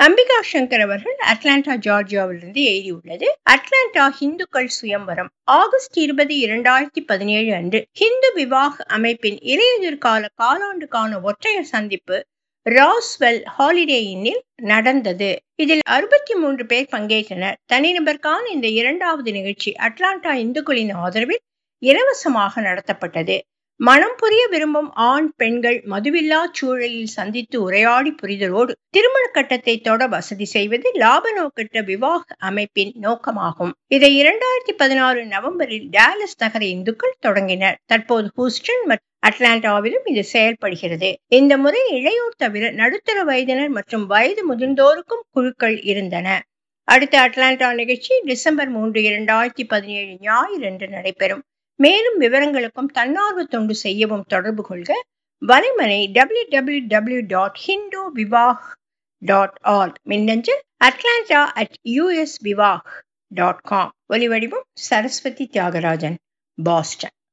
அம்பிகா சங்கர் அவர்கள் அட்லாண்டா ஜார்ஜியாவிலிருந்து எழுதியுள்ளது அட்லாண்டா இந்துக்கள் சுயம்வரம் ஆகஸ்ட் இருபது இரண்டாயிரத்தி பதினேழு அன்று ஹிந்து விவாஹ் அமைப்பின் இலையுதிர்கால காலாண்டுக்கான ஒற்றையர் சந்திப்பு ராஸ்வெல் ஹாலிடே இன்னில் நடந்தது இதில் அறுபத்தி மூன்று பேர் பங்கேற்றனர் தனிநபருக்கான இந்த இரண்டாவது நிகழ்ச்சி அட்லாண்டா இந்துக்களின் ஆதரவில் இலவசமாக நடத்தப்பட்டது மனம் புரிய விரும்பும் ஆண் பெண்கள் மதுவில்லா சூழலில் சந்தித்து உரையாடி புரிதலோடு திருமண கட்டத்தை தொட வசதி செய்வது லாப நோக்கற்ற விவாக அமைப்பின் நோக்கமாகும் இதை இரண்டாயிரத்தி பதினாறு நவம்பரில் டேலஸ் நகர இந்துக்கள் தொடங்கினர் தற்போது ஹூஸ்டன் மற்றும் அட்லாண்டாவிலும் இது செயல்படுகிறது இந்த முறை இளையோர் தவிர நடுத்தர வயதினர் மற்றும் வயது முதிர்ந்தோருக்கும் குழுக்கள் இருந்தன அடுத்த அட்லாண்டா நிகழ்ச்சி டிசம்பர் மூன்று இரண்டாயிரத்தி பதினேழு ஞாயிறு என்று நடைபெறும் மேலும் விவரங்களுக்கும் தன்னார்வ தொண்டு செய்யவும் தொடர்பு கொள்க வலைமனை W W W dot Hindu Vivah dot org மின்னஞ்சல் Atlanta at US Vivah dot com ஒலிவடிவம் சரஸ்வதி தியாகராஜன் பாஸ்டன்